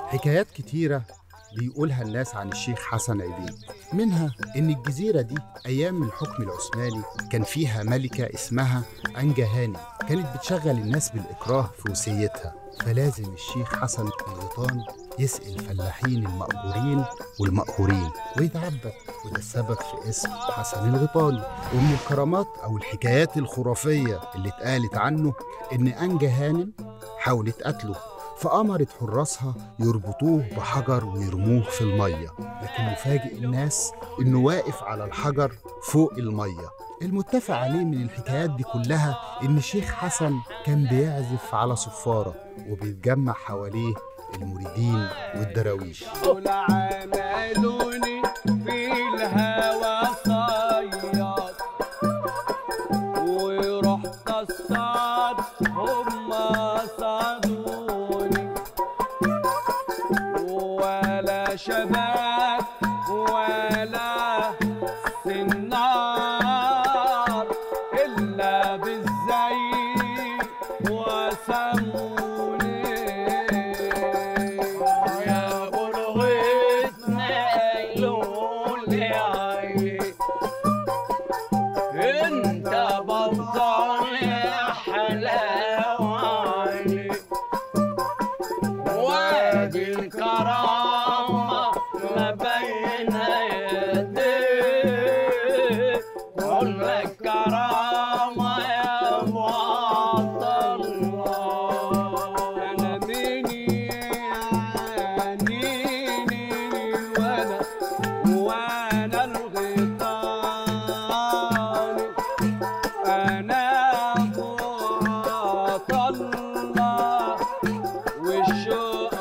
حكايات كتيرة بيقولها الناس عن الشيخ حسن عيدين منها إن الجزيرة دي أيام الحكم العثماني كان فيها ملكة اسمها أنجا هانم كانت بتشغل الناس بالإكراه في وصيتها فلازم الشيخ حسن الغيطان يسقي الفلاحين المأجورين والمقهورين ويتعبد وده السبب في اسم حسن الغيطاني ومن الكرامات أو الحكايات الخرافية اللي اتقالت عنه إن أنجا هانم حاولت قتله فأمرت حراسها يربطوه بحجر ويرموه في المية لكن مفاجئ الناس إنه واقف على الحجر فوق المية المتفق عليه من الحكايات دي كلها إن شيخ حسن كان بيعزف على صفارة وبيتجمع حواليه المريدين والدراويش دول عملوني في الهوى صياد ورحت اصطاد هم صادوني ولا شباب ولا سنار الا بالزي وسموني يا بلغت نقلوني عيني انت بطل يا حلاواني وادي الكرامة ما بين يديك كل الكرامة يا معطل أنا مني عنيني وأنا وأنا الغيطان أنا معطل والشوق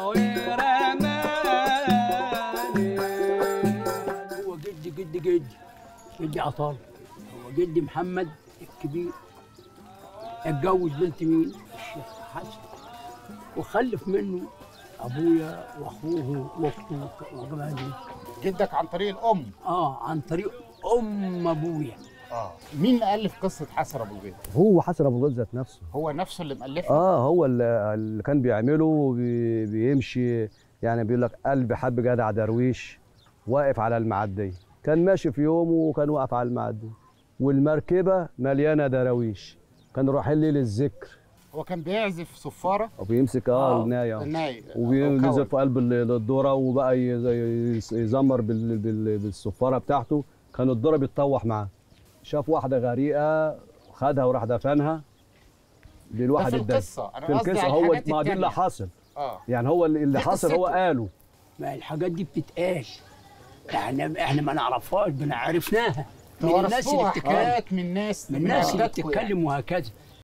رماني هو جدي جدي جدي جدي عطال هو جدي محمد الكبير اتجوز بنت مين؟ الشيخ حسن وخلف منه ابويا واخوه واخته وجماعه دي جدك عن طريق الام اه عن طريق ام ابويا اه مين الف قصه حسن ابو الغيط هو حسن ابو الغيط ذات نفسه هو نفسه اللي مؤلفها اه هو اللي, اللي كان بيعمله بي بيمشي يعني بيقول لك قلبي حب جدع درويش واقف على المعديه كان ماشي في يومه وكان واقف على المعديه والمركبه مليانه دراويش كانوا رايحين ليه للذكر هو كان بيعزف صفاره وبيمسك اه آه، النايه الناي وبينزل في قلب ال- الذره وبقى يز- يزمر بال- بال- بالصفاره بتاعته كان الذره بيتطوح معاه شاف واحده غريقه خدها وراح دفنها ده للواحد في الدفن القصه انا في قصدي القصه على هو الحاجات ما دي اللي التانية. حصل اه يعني هو اللي, اللي دي حصل هو قصته. قاله ما الحاجات دي بتتقال احنا احنا ما نعرفهاش بنا عرفناها من الناس اللي توارثوها بتتكلم حكايات من ناس من الناس اللي أجدادكم يعني. بتتكلم وهكذا